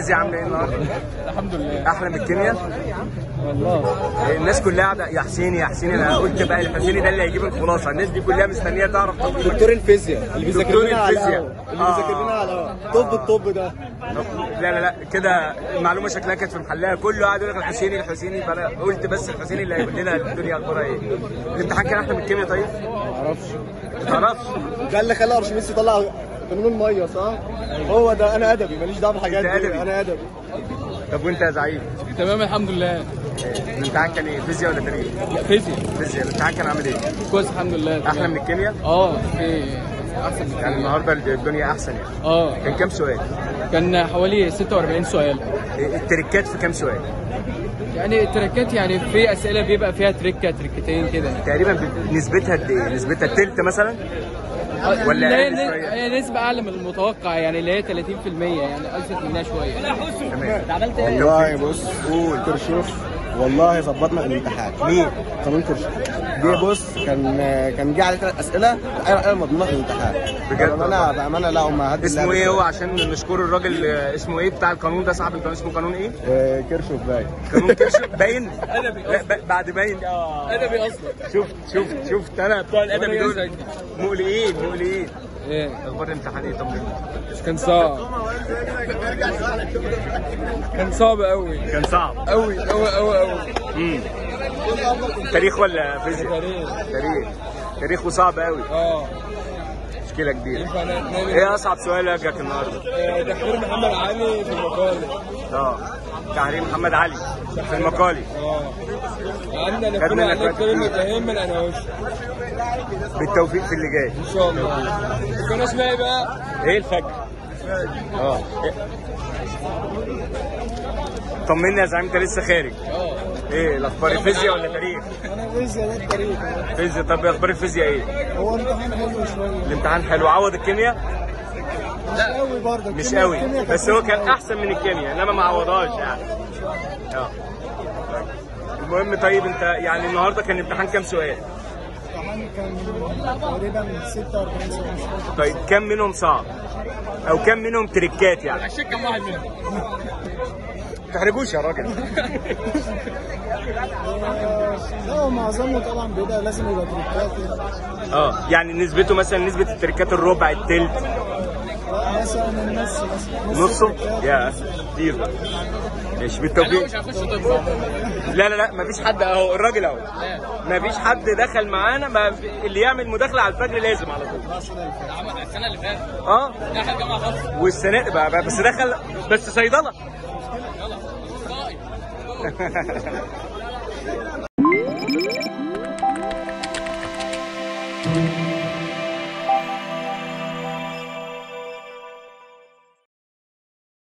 الفيزياء عامله ايه النهارده؟ الحمد لله احلى من الكيمياء والله الناس كلها قاعده يا حسين يا حسين انا قلت بقى الحسيني ده اللي هيجيب الخلاصه الناس دي كلها مستنيه تعرف تطبيق. دكتور الفيزياء اللي بيذاكر دكتور لنا على الفيزياء. القهوة. اللي آه. بيذاكر لنا على القهوة. طب الطب ده لا لا لا كده المعلومه شكلها كانت في محلها كله قاعد يقول لك الحسيني الحسيني فانا قلت بس الحسيني اللي هيقول لنا الدنيا اخبارها ايه الامتحان كان احلى من الكيمياء طيب؟ معرفش ما تعرفش ده اللي خلى ارشميدس يطلع قانون الميه صح؟ هو ده انا ادبي ماليش دعوه بالحاجات أنت دي أدبي. انا ادبي طب وانت يا زعيم تمام الحمد لله الامتحان كان ايه فيزياء ولا تاريخ؟ لا فيزياء فيزياء الامتحان كان عامل ايه؟ كويس الحمد لله تمام. احلى من الكيمياء؟ اه في احسن من يعني كده. النهارده الدنيا احسن يعني اه كان كام سؤال؟ كان حوالي 46 سؤال التريكات في كام سؤال؟ يعني التركات يعني في اسئله بيبقى فيها تركه تركتين كده تقريبا ب- نسبتها قد ايه؟ نسبتها تلت مثلا؟ ولا اللي هي أقل ن- شوية؟ هي نسبه اعلى من المتوقع يعني اللي هي 30% يعني الفت منها شويه تمام عملت ايه؟ والله بص قول كرشوف والله ظبطنا الامتحان مين؟ قانون كرشوف جه بص كان كان جه على ثلاث اسئله انا انا مضمونه في الامتحان بجد بامانه بامانه لا هم هدوا اسمه ايه هو عشان نشكر الراجل آه، اسمه ايه بتاع القانون ده صاحب القانون اسمه قانون ايه؟ آه، كرشوف باين قانون كرش باين؟ لا ب- بعد باين ادبي اصلا شفت شفت شفت انا بتوع الادبي دول مقلقين مقلقين ايه اخبار الامتحان ايه طمني كان صعب كان صعب قوي كان صعب قوي قوي قوي قوي امم تاريخ ولا فيزياء؟ تاريخ تاريخ تاريخ وصعب قوي اه مشكله كبيره ينفع نتنقل ايه اصعب سؤال واجهك النهارده؟ تحرير محمد علي في المقال اه تحرير محمد علي في المقالي اه عندنا خد نكون منك عليك وقت كل كتير. المتهم من انا وش بالتوفيق في اللي جاي ان شاء الله كان اسمها ايه بقى؟ ايه الفجر؟ اه طمني يا زعيم انت لسه خارج اه ايه الاخبار الفيزياء ولا تاريخ؟ انا فيزياء ده التاريخ فيزياء طب اخبار الفيزياء ايه؟ هو امتحان حلو شويه الامتحان حلو عوض الكيمياء مش قوي برضه مش قوي بس هو كان احسن من الكيمياء انما ما عوضهاش يعني اه المهم طيب انت يعني النهارده كان الامتحان كام سؤال؟ الامتحان كان تقريبا 46 سنه طيب كم منهم صعب؟ او كم منهم تريكات يعني؟ عشان كم واحد منهم ما تحرجوش يا راجل لا هو معظمه طبعا بيبقى لازم يبقى تريكات يعني. اه يعني نسبته مثلا نسبه التريكات الربع التلت مثلا النص مثلا نصه تريكات. يا كتير ده ماشي بالتوفيق مش هخش طب لا لا لا مفيش حد اهو الراجل اهو مفيش حد دخل معانا ما اللي يعمل مداخله على الفجر لازم على طول السنه اللي فاتت اه دخل جامعه خاصه والسنه بقى بقى بس دخل بس صيدله طائف